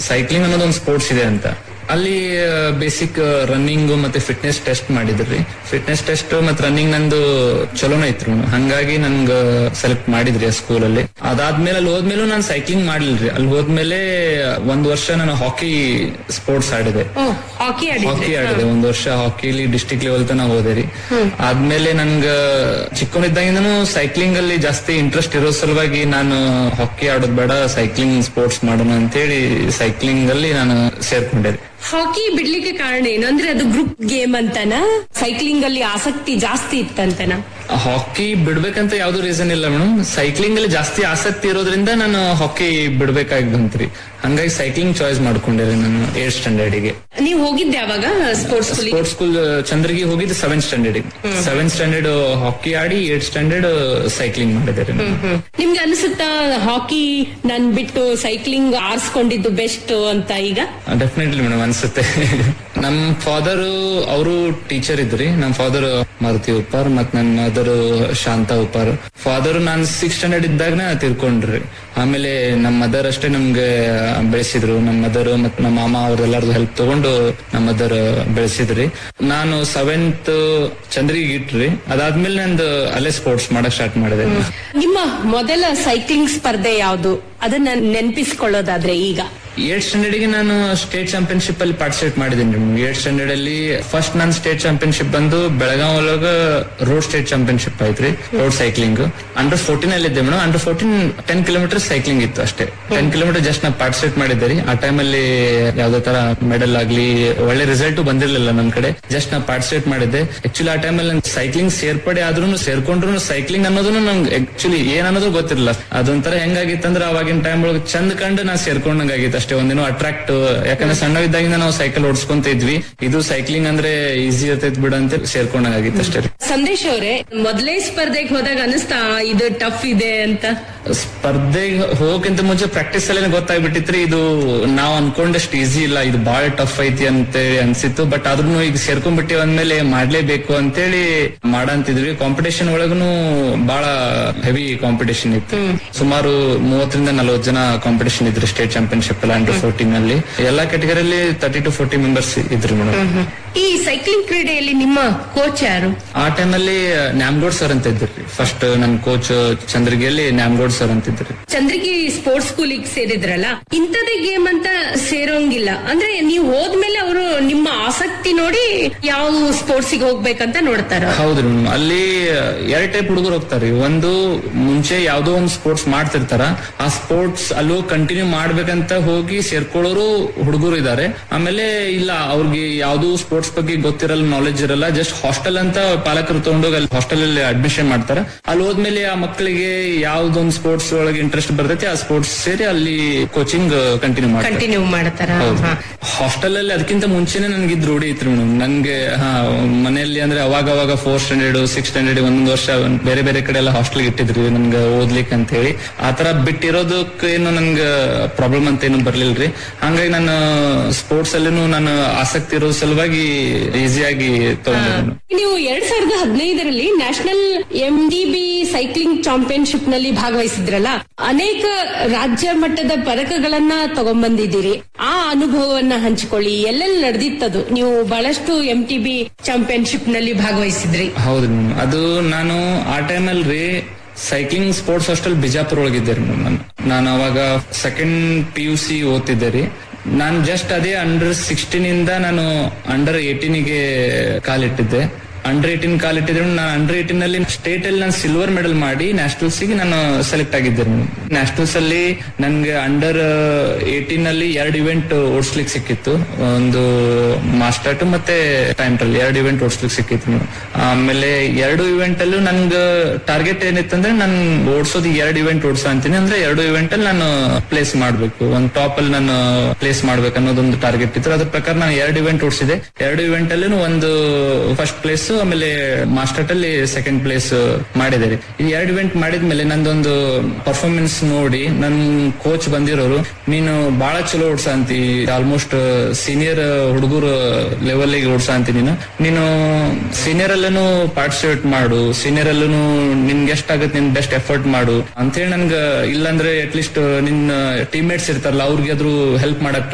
Cycling ಅನ್ನೋದು ಒಂದು sports ಇದೆ ಅಂತ ಅಲ್ಲಿ ಬೇಸಿಕ್ ರನ್ನಿಂಗ್ ಮತ್ತೆ ಫಿಟ್ನೆಸ್ ಟೆಸ್ಟ್ ಮಾಡಿದ್ರಿ ಫಿಟ್ನೆಸ್ ಟೆಸ್ಟ್ ಮತ್ತೆ ರನ್ನಿಂಗ್ ನಂದು ಚಲೋನ ಇತ್ತು ಹಂಗಾಗಿ ನನ್ಗ ಸೆಲೆಕ್ಟ್ ಮಾಡಿದ್ರಿ ಆ ಸ್ಕೂಲಲ್ಲಿ ಅದಾದ್ಮೇಲೆ ಅಲ್ಲಿ ಹೋದ್ಮೇಲೂ ನಾನು ಸೈಕ್ಲಿಂಗ್ ಮಾಡ್ಲಿಲ್ರಿ ಅಲ್ಲಿ ಹೋದ್ಮೇಲೆ ಒಂದ್ ವರ್ಷ ನಾನು ಹಾಕಿ ಸ್ಪೋರ್ಟ್ಸ್ ಆಡಿದೆ ಹಾಕಿ ಹಾಕಿ ಆಡಿದ್ರಿ ಆಡಿದೆ ಒಂದ್ ವರ್ಷ ಹಾಕಿಲಿ ಡಿಸ್ಟಿಕ್ ಲೆವೆಲ್ ತನಕ ಹೋದೆ ರೀ ಆದ್ಮೇಲೆ ನನ್ಗ ಚಿಕ್ಕವನಿದ್ದಾಗಿಂದನು ಸೈಕ್ಲಿಂಗ್ ಅಲ್ಲಿ ಜಾಸ್ತಿ ಇಂಟ್ರೆಸ್ಟ್ ಇರೋ ಸಲುವಾಗಿ ನಾನು ಹಾಕಿ ಆಡೋದ್ ಬೇಡ ಸೈಕ್ಲಿಂಗ್ ಸ್ಪೋರ್ಟ್ಸ್ ಮಾಡೋಣ ಅಂತೇಳಿ ಸೈಕ್ಲಿಂಗ್ ಅಲ್ಲಿ ನಾನು ಸೇರ್ಕೊಂಡೆ ರೀ. ಹಾಕಿ ಬಿಡ್ಲಿಕ್ಕೆ ಕಾರಣ ಏನು ಅಂದ್ರೆ ಅದು ಗ್ರೂಪ್ ಗೇಮ್ ಅಂತನ ಸೈಕ್ಲಿಂಗ್ ಅಲ್ಲಿ ಆಸಕ್ತಿ ಜಾಸ್ತಿ ಇತ್ತಂತನ ಹಾಕಿ ಬಿಡ್ಬೇಕಂತ ಯಾವ್ದು ರೀಸನ್ ಇಲ್ಲ ಮೇಡಮ್ ಸೈಕ್ಲಿಂಗ್ ಅಲ್ಲಿ ಜಾಸ್ತಿ ಆಸಕ್ತಿ ಇರೋದ್ರಿಂದ ನಾನು ಹಾಕಿ ಬಿಡ್ಬೇಕಾಗಿ ಬಂತ್ರಿ ಹಂಗಾಗಿ ಸೈಕ್ಲಿಂಗ್ ಚಾಯ್ಸ್ ಮಾಡ್ಕೊಂಡೆ ರೀ ನಾನು ಏಟ್ ಸ್ಟ್ಯಾಂಡರ್ಡಿಗೆ ನೀವು ಹೋಗಿದ್ದೆ ಅವಾಗ ಸ್ಪೋರ್ಟ್ಸ್ ಸ್ಕೂಲಿಗೆ ಸ್ಪೋರ್ಟ್ಸ್ ಸ್ಕೂಲ್ ಚಂದ್ರಗಿ ಹೋಗಿದ್ದು seventh standard seventh standard hockey ಆಡಿ ಏಟ್ ಸ್ಟ್ಯಾಂಡರ್ಡ್ ಸೈಕ್ಲಿಂಗ್ ಮಾಡಿದೆ ರೀ ನಾನು. ನಿಮ್ಗೆ ಅನ್ಸುತ್ತಾ ಹಾಕಿ ನನ್ ಬಿಟ್ಟು ಸೈಕ್ಲಿಂಗ್ ಆರಿಸ್ಕೊಂಡಿದ್ದು ಬೆಸ್ಟ್ ಅಂತ ಈಗ ಡೆಫಿನೆಟ್ಲಿ ಮೇಡಮ್ ಅನ್ಸುತ್ತೆ ನಮ್ ಫಾದರ್ ಅವರು ಟೀಚರ್ ಇದ್ರಿ ನಮ್ ಫಾದರ್ ಮಾರುತಿ ಉಪ್ಪಾರ್ ಮತ್ ನನ್ನ ಮದರ್ ಶಾಂತ ಉಪ್ಪಾರ್ ಫಾದರ್ ನಾನ್ ಸಿಕ್ಸ್ ಸ್ಟ್ಯಾಂಡರ್ಡ್ ಇದ್ದಾಗನೇ ತಿರ್ಕೊಂಡ್ರಿ ಆಮೇಲೆ ನಮ್ ಮದರ್ ಅಷ್ಟೇ ನಮ್ಗೆ ಬೆಳೆಸಿದ್ರು ನಮ್ ಮದರ್ ಮತ್ ನಮ್ಮ ಮಾಮ ಅವ್ರೆಲ್ಲಾರ್ದು ಹೆಲ್ಪ್ ತಗೊಂಡು ನಮ್ಮ ಮದರ್ ಬೆಳೆಸಿದ್ರಿ ನಾನು ಸೆವೆಂತ್ ಚಂದ್ರಿಗೆ ಇಟ್ರಿ ಅದಾದ್ಮೇಲೆ ನಂದು ಅಲ್ಲೇ ಸ್ಪೋರ್ಟ್ಸ್ ಮಾಡಕ್ ಸ್ಟಾರ್ಟ್ ಮಾಡಿದೆ ನಿಮ್ಮ ಮೊದಲ ಸೈಕ್ಲಿಂಗ್ ಸ್ಪರ್ಧೆ ಯಾವುದು ಅದನ್ನ ನೆನಪಿಸ್ಕೊಳ್ಳೋದಾದ್ರೆ ಈಗ ಏಟ್ ಸ್ಟ್ಯಾಂಡರ್ಡ್ ಗೆ ನಾನು ಸ್ಟೇಟ್ ಚಾಂಪಿಯನ್ಶಿಪ್ ಅಲ್ಲಿ ಪಾರ್ಟಿಸಿಪೇಟ್ ಮಾಡಿದ್ದೀನಿ ಏಟ್ ಸ್ಟ್ಯಾಂಡರ್ಡ್ ಅಲ್ಲಿ ಫಸ್ಟ್ ನಾನು ಸ್ಟೇಟ್ ಚಾಂಪಿಯನ್ಶಿಪ್ ಬಂದು ಬೆಳಗಾವ್ ಒಳಗ ರೋಡ್ ಸ್ಟೇಟ್ ಚಾಂಪಿಯನ್ಶಿಪ್ ಆಯ್ತ್ರಿ ರೋಡ್ ಸೈಕ್ಲಿಂಗ್ ಅಂಡರ್ ಫೋರ್ಟೀನ್ ಅಲ್ಲಿ ಇದ್ದೆ madam under fourteen ten kilometre cycling ಇತ್ತು ಅಷ್ಟೇ ಟೆನ್ ಕಿಲೋಮೀಟರ್ ಜಸ್ಟ್ ನಾ ಪಾರ್ಟಿಸಿಪೇಟ್ ಮಾಡಿದ್ದೆ ರೀ ಆ ಟೈಮ್ ಅಲ್ಲಿ ಯಾವ್ದೇ ತರ ಮೆಡಲ್ ಆಗ್ಲಿ ಒಳ್ಳೆ ರಿಸಲ್ಟ್ ಬಂದಿರ್ಲಿಲ್ಲ ನನ್ ಕಡೆ ಜಸ್ಟ್ ನಾ ಪಾರ್ಟಿಸಿಪೇಟ್ ಮಾಡಿದ್ದೆ ಆಕ್ಚುಲಿ ಆ ಟೈಮ್ ಅಲ್ಲಿ ಸೈಕ್ಲಿಂಗ್ ಸೇರ್ಪಡೆ ಆದ್ರೂ ಸೇರ್ಕೊಂಡ್ರು ಸೈಕ್ಲಿಂಗ್ ಅನ್ನೋದನ್ನು ನಂಗೆ ಆಕ್ಚುಲಿ ಏನ್ ಅನ್ನೋದು ಗೊತ್ತಿರಲಿಲ್ಲ ಅದೊಂಥರ ಹೆಂಗಾಗಿತ್ತಂದ್ರೆ ಅವಾಗಿನ ಟೈಮ್ ಒಳಗೆ ಚಂದ ಕಂಡು ನಾ ಸೇರ್ಕೊಂಡಂಗಾಗಿತ್ತು ಅಷ್ಟೇ ಒಂದಿನ ಅಟ್ರಾಕ್ಟ್ ಯಾಕಂದ್ರೆ ಸಣ್ಣವಿದ್ದಾಗಿಂದ ನಾವು ಸೈಕಲ್ ಓಡಿಸ್ಕೊಂತ ಇದ್ವಿ ಇದು ಸೈಕ್ಲಿಂಗ್ ಅಂದ್ರೆ ಈಸಿ ಇರ್ತೈತ್ ಬಿಡ ಅಂತ ಸೇರ್ಕೊಂಡಂಗಾಗಿತ್ತು ಅಷ್ಟೇ ರೀ ಸಂದೇಶ್ ಅವರೇ ಮೊದಲೇ ಸ್ಪರ್ಧೆಗೆ ಹೋದಾಗ ಅನಿಸ್ತಾ ಇದು ಟಫ್ ಇದೆ ಅಂತ ಸ್ಪರ್ಧೆಗೆ ಹೋಗಕ್ಕಿಂತ ಮುಂಚೆ ಪ್ರಾಕ್ಟೀಸ್ ಅಲ್ಲೇ ಗೊತ್ತಾಗ್ಬಿಟ್ಟಿತ್ರಿ ಇದು ನಾವ್ ಅನ್ಕೊಂಡಷ್ಟು ಈಸಿ ಇಲ್ಲ ಇದು ಬಾಳ ಟಫ್ ಐತಿ ಅಂತ ಅನ್ಸಿತ್ತು ಬಟ್ ಆದ್ರೂ ಈಗ ಸೇರ್ಕೊಂಡ್ಬಿಟ್ಟಿವಿ ಅಂದ್ಮೇಲೆ ಮಾಡ್ಲೇಬೇಕು ಅಂತೇಳಿ ಮಾಡಂತಿದ್ವಿ ಕಾಂಪಿಟೇಷನ್ ಒಳಗೂ ಬಹಳ ಹೆವಿ ಕಾಂಪಿಟೇಷನ್ ಇತ್ತು ಸುಮಾರು ಮೂವತ್ತರಿಂದ ನಲವತ್ತು ಜನ ಕಾಂಪಿಟೇಷನ್ ಇದ್ರು ಸ್ಟೇಟ್ ಚಾಂಪಿಯನ್ಶಿಪ್ ಅಲ್ಲಿ ಅಂಡರ್ ಫೋರ್ಟೀನ್ ಅಲ್ಲಿ ಎಲ್ಲಾ ಕೆಟಗರಿಯಲ್ಲಿ ತರ್ಟಿ ಟು ಫೋರ್ಟಿ ಮೆಂಬರ್ಸ್ ಇದ್ರು ಮೇಡಮ್ ಈ ಸೈಕ್ಲಿಂಗ್ ಕ್ರೀಡೆಯಲ್ಲಿ ನಿಮ್ಮ ಕೋಚ್ ಯಾರು ಆ ಟೈಮಲ್ಲಿ ನ್ಯಾಮ್ಗೋಡ್ ಸರ್ ಅಂತ ಇದ್ರಿ ಫಸ್ಟ್ ನನ್ ಕೋಚ್ ಚಂದ್ರಗಿಯಲ್ಲಿ ನ್ಯಾಮ್ಗೋಡ್ ಸರ್ ಅಂತ ಇದ್ರಿ ಚಂದ್ರಗಿ ಸ್ಪೋರ್ಟ್ಸ್ ಸ್ಕೂಲಿಗೆ ಸೇರಿದ್ರಲ್ಲ ಇಂಥದೇ ಗೇಮ್ ಅಂತ ಸೇರೋಂಗಿಲ್ಲ ಅಂದ್ರೆ ನೀವು ಹೋದ್ಮೇಲೆ ಅವರು ನಿಮ್ಮ ಆಸಕ್ತಿ ನೋಡಿ ಯಾವ ಸ್ಪೋರ್ಟ್ಸ್ ಗೆ ಹೋಗ್ಬೇಕಂತ ನೋಡ್ತಾರ ಹೌದ್ರಿ ಮೇಡಮ್ ಅಲ್ಲಿ ಎರಡ್ ಟೈಪ್ ಹುಡುಗರು ಹೋಗ್ತಾರ್ರಿ ಒಂದು ಮುಂಚೆ ಯಾವ್ದೋ ಒಂದು ಸ್ಪೋರ್ಟ್ಸ್ ಮಾಡ್ತಿರ್ತಾರ ಆ ಸ್ಪೋರ್ಟ್ಸ್ ಅಲ್ಲೂ ಕಂಟಿನ್ಯೂ ಮಾಡ್ಬೇಕಂತ ಹೋಗಿ ಸೇರ್ಕೊಳ್ಳೋರು ಹುಡುಗರು ಇದಾರೆ ಆಮೇಲೆ ಇಲ್ಲ ಅವ್ರಿಗೆ ಯಾವ್ದು ಸ್ಪೋರ್ಟ್ಸ್ ಬಗ್ಗೆ ಗೊತ್ತಿರಲ್ಲ ನಾಲೆಜ್ ಇರಲ್ಲ ಜಸ್ಟ್ ಹಾಸ್ಟೆಲ್ ಅಂತ ಪಾಲಕರು ತಗೊಂಡೋಗಿ ಅಲ್ಲಿ ಹಾಸ್ಟೆಲ್ ಅಲ್ಲಿ ಅಡ್ಮಿಷನ್ ಮಾಡ್ತಾರ ಅಲ್ಲಿ ಹೋದ್ಮೇಲೆ ಆ ಮಕ್ಕಳಿಗೆ ಯಾವ್ದೊಂದು ಸ್ಪೋರ್ಟ್ಸ್ ಒಳಗೆ ಇಂಟ್ರೆಸ್ಟ್ ಬರ್ತೈತಿ ಆ ಸ್ಪೋರ್ಟ್ಸ್ ಸೇರಿ ಅಲ್ಲಿ ಕೋಚಿಂಗ್ ಕಂಟಿನ್ಯೂ ಮಾಡ್ತಾರೆ ಕಂಟಿನ್ಯೂ ಮಾಡ್ತಾರ ಹಾ. ಹಾಸ್ಟೆಲ್ ಅಲ್ಲಿ ಅದಕ್ಕಿಂತ ಮುಂಚೆನೆ ನನ್ಗೆ ಇದ್ ರೂಢಿ ಇತ್ತು ಮೇಡಮ್ ನನ್ಗೆ ಹಾ ಮನೆಯಲ್ಲಿ ಅಂದ್ರೆ ಅವಾಗ ಅವಾಗ ಫೋರ್ ಸ್ಟ್ಯಾಂಡರ್ಡ್ ಸಿಕ್ಸ್ ಸ್ಟ್ಯಾಂಡರ್ಡ್ ಒಂದೊಂದು ವರ್ಷ ಬೇರೆ ಬೇರೆ ಕಡೆ ಎಲ್ಲ ಹಾಸ್ಟೆಲ್ ಇಟ್ಟಿದ್ರಿ ನನ್ಗೆ ಓದ್ಲಿಕ್ಕೆ ಅಂತ ಹೇಳಿ ಆತರ ಬಿಟ್ಟಿರೋದಕ್ಕೆ ಏನು ನನ್ಗೆ ಪ್ರಾಬ್ಲಮ್ ಅಂತ ಏನು ಬರ್ಲಿಲ್ರಿ ಹಂಗಾಗಿ ನಾನು ಸ್ಪೋರ್ಟ್ಸ್ ಅಲ್ಲಿನೂ ನಾನು ಆಸಕ್ತಿ ಇರೋ ಸಲುವಾಗಿ ಈಸಿಯಾಗಿ ತಗೊಂಡೆ ನಾನು. ನೀವು ಎರಡ್ ಸಾವಿರದ ಹದಿನೈದರಲ್ಲಿ national M T B cycling championship ನಲ್ಲಿ ಭಾಗವಹಿಸಿದ್ರಲ್ಲ ಅನೇಕ ರಾಜ್ಯ ಮಟ್ಟದ ಪದಕಗಳನ್ನ ತಗೊಂಡ್ಬಂದಿದ್ದೀರಿ ಆ ಅನುಭವವನ್ನ ಹಂಚಿಕೊಳ್ಳಿ ಎಲ್ಲೆಲ್ಲಿ ನಡೆದಿತ್ತದು ನೀವು ಬಹಳಷ್ಟು ಎಂ ಟಿ ಬಿ ಚಾಂಪಿಯನ್ಶಿಪ್ ನಲ್ಲಿ ಭಾಗವಹಿಸಿದ್ರಿ ಹೌದು ಮೇಡಮ್ ಅದು ನಾನು ಆ ಟೈಮಲ್ಲಿ ರೀ ಸೈಕ್ಲಿಂಗ್ ಸ್ಪೋರ್ಟ್ಸ್ ಹಾಸ್ಟೆಲ್ ಬಿಜಾಪುರ ಒಳಗಿದ್ದೆ ರೀ ಮೇಡಮ್ ನಾನು ನಾನು ಅವಾಗ ಸೆಕೆಂಡ್ ಪಿ ಯು ಸಿ ಓದ್ತಿದ್ದೆ ರೀ ನಾನು ಜಸ್ಟ್ ಅದೇ ಅಂಡರ್ ಸಿಕ್ಸ್ಟೀನ್ ಇಂದ ನಾನು ಅಂಡರ್ ಏಟೀನಿಗೆ ಕಾಲಿಟ್ಟಿದ್ದೆ ಅಂಡರ್ ಏಟೀನ್ ಕಾಲಿಟ್ಟಿದ್ರು ನಾನು ಅಂಡರ್ ಏಟೀನ್ ಅಲ್ಲಿ ಸ್ಟೇಟ್ ಅಲ್ಲಿ ನಾನು ಸಿಲ್ವರ್ ಮೆಡಲ್ ಮಾಡಿ ನ್ಯಾಷನಲ್ಸ್ ಗೆ ನಾನು ಸೆಲೆಕ್ಟ್ ಆಗಿದ್ದೆ ನ್ಯಾಷನಲ್ಸ್ ಅಲ್ಲಿ ನನ್ಗೆ ಅಂಡರ್ ಏಟೀನ್ ಅಲ್ಲಿ ಎರಡು ಇವೆಂಟ್ ಓಡಿಸ್ಲಿಕ್ಕೆ ಸಿಕ್ಕಿತ್ತು ಒಂದು ಮಾಸ್ಟರ್ ಮತ್ತೆ ಟೈಮ್ ಟ್ರಲ್ ಎರಡು ಇವೆಂಟ್ ಓಡಿಸ್ಲಿಕ್ಕೆ ಸಿಕ್ಕಿತ್ತು ಮೇಡಮ್. ಆಮೇಲೆ ಎರಡು ಇವೆಂಟ್ ಅಲ್ಲೂ ನನ್ಗೆ ಟಾರ್ಗೆಟ್ ಏನಿತ್ತಂದ್ರೆ ನಾನು ಓಡಿಸೋದು ಎರಡು ಇವೆಂಟ್ ಓಡಿಸೋ ಅಂತೀನಿ ಅಂದ್ರೆ ಎರಡು ಇವೆಂಟ್ ಅಲ್ಲಿ ನಾನು ಪ್ಲೇಸ್ ಮಾಡ್ಬೇಕು ಒಂದು ಟಾಪ್ ಅಲ್ಲಿ ನಾನು ಪ್ಲೇಸ್ ಮಾಡ್ಬೇಕು ಅನ್ನೋದೊಂದು ಟಾರ್ಗೆಟ್ ಇತ್ತು ಅದ್ರ ಪ್ರಕಾರ ನಾನು ಎರಡು ಇವೆಂಟ್ ಓಡಿಸಿದೆ ಎರಡು ಇವೆಂಟ್ ಅಲ್ಲಿ ಒಂದು ಫಸ್ಟ್ ಪ್ಲೇಸ್ ಆಮೇಲೆ ಮಾಸ್ಟರ್ ಅಲ್ಲಿ ಸೆಕೆಂಡ್ ಪ್ಲೇಸ್ ಮಾಡಿದೆ ರೀ. ಈ ಎರಡು ಇವೆಂಟ್ ಮಾಡಿದ್ಮೇಲೆ ನಂದೊಂದು ಪರ್ಫಾರ್ಮೆನ್ಸ್ ನೋಡಿ ನನ್ ಕೋಚ್ ಬಂದಿರೋರು ನೀನು ಬಹಳ ಚಲೋ ಓಡ್ಸ ಅಂತಿ ಆಲ್ಮೋಸ್ಟ್ ಸೀನಿಯರ್ ಹುಡುಗರು ಲೆವೆಲ್ ಗೆ ಓಡ್ಸ ಅಂತಿ ನೀನು ನೀನು ಸೀನಿಯರ್ ಅಲ್ಲೂ ಪಾರ್ಟಿಸಿಪೇಟ್ ಮಾಡು ಸೀನಿಯರ್ ಅಲ್ಲೂ ನಿನ್ಗೆ ಎಷ್ಟಾಗತ್ತೆ ನಿನ್ ಬೆಸ್ಟ್ ಎಫರ್ಟ್ ಮಾಡು ಅಂತೇಳಿ ನನ್ಗ ಇಲ್ಲಾಂದ್ರೆ ಅಟ್ಲೀಸ್ಟ್ ನಿನ್ನ ಟೀಮ್ ಮೇಟ್ಸ್ ಇರ್ತಾರಲ್ಲ ಅವ್ರಿಗೆ ಆದ್ರೂ ಹೆಲ್ಪ್ ಮಾಡಕ್